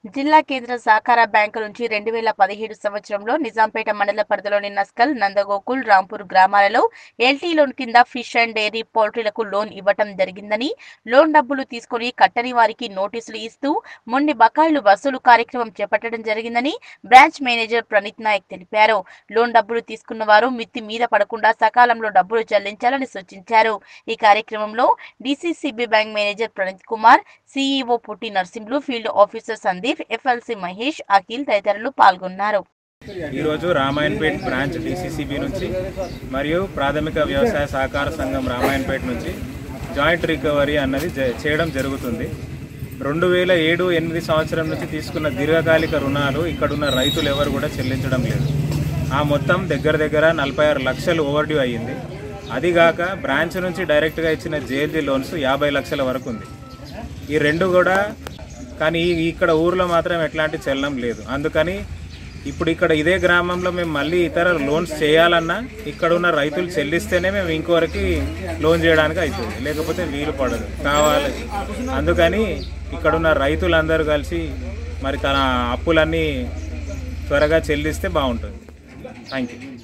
జిల్లా కేంద్ర సహకార బ్యాంకు నుంచి రెండు వేల పదిహేడు సంవత్సరంలో నిజాంపేట మండల పరిధిలోని నస్కల్ నందగోకుల్ రాంపూర్ గ్రామాలలో ఎల్టీ లోన్ కింద ఫిష్ అండ్ డైరీ పౌల్ట్రీలకు లోన్ ఇవ్వటం జరిగిందని లోన్ డబ్బులు తీసుకుని కట్టని వారికి నోటీసులు ఇస్తూ మొండి బకాయిలు వసూలు కార్యక్రమం చేపట్టడం జరిగిందని బ్రాంచ్ మేనేజర్ ప్రణీత్ నాయక్ తెలిపారు లోన్ డబ్బులు తీసుకున్న వారు మిత్తి మీద పడకుండా సకాలంలో డబ్బులు చెల్లించాలని సూచించారు ఈ కార్యక్రమంలో DCCB bank manager Praneeth Kumar CEO Putti Narsimhulu field officer Sandeep FLC Mahesh Akhil తదితరులు పాల్గొన్నారు ఈరోజు రామాయణపేట్ బ్రాంచ్ డిసిసిబి నుంచి మరియు ప్రాథమిక వ్యవసాయ సహకార సంఘం రామాయణపేట్ నుంచి జాయింట్ రికవరీ అన్నది జ- చేయడం జరుగుతుంది రెండు వేల ఏడు ఎనిమిది సంవత్సరం నుంచి తీసుకున్న దీర్ఘకాలిక రుణాలు ఇక్కడున్న రైతులు ఎవరు కూడా చెల్లించడం లేదు ఆ మొత్తం దగ్గర దగ్గర నలభై ఆరు లక్షలు ఓవర్ డ్యూ అయ్యింది అదిగాక బ్రాంచ్ నుంచి డైరెక్ట్గా ఇచ్చిన జేఎల్జీ లోన్స్ యాభై లక్షల వరకు ఉంది ఈ రెండు కూడా కానీ ఈ- ఇక్కడ ఊర్లో మాత్రం ఎట్లాంటి చెల్లం లేదు అందుకని ఇప్పుడు ఇక్కడ ఇదే గ్రామంలో మేము మళ్ళీ ఇతర లోన్స్ చేయాలన్నా ఇక్కడ ఉన్న రైతులు చెల్లిస్తేనే మేము ఇంకోరికి లోన్ చేయడానికి అవుతుంది లేకపోతే వీలు పడదు కావాలి అందుకని ఇక్కడ ఉన్న రైతులందరూ కలిసి మరి తన అప్పులన్నీ త్వరగా చెల్లిస్తే బాగుంటుంది థ్యాంక్ యూ